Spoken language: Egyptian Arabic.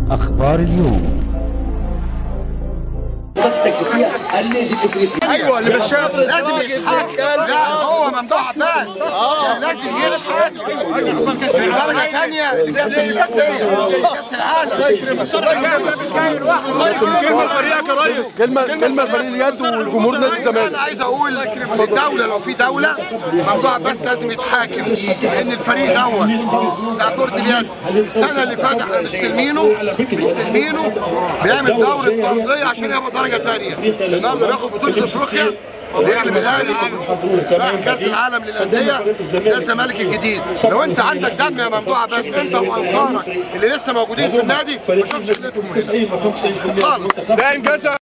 أخبار اليوم ايوه اللي بالشارع لازم يتحاكم لا هو ممدوح عباس لازم يتحاكم درجه ثانيه لكاس كاس العالم كلمه فريقك يا ريس كلمه كلمه فريق اليد والجمهور نادي انا الزمالك عايز اقول في الدوله لو في دوله ممدوح عباس لازم يتحاكم لان الفريق دوت بتاع كره اليد السنه اللي فاتت احنا مستلمينه مستلمينه بيعمل دوره ترضيه عشان ياخد درجه ثانيه النهارده بياخد بطوله افريقيا بيعمل الاهلي رايح كاس العالم للانديه ده الزمالك الجديد لو انت عندك دم يا ممدوح عباس انت وانصارك اللي لسه موجودين في النادي ما شوفش خليتهم خالص ده انجاز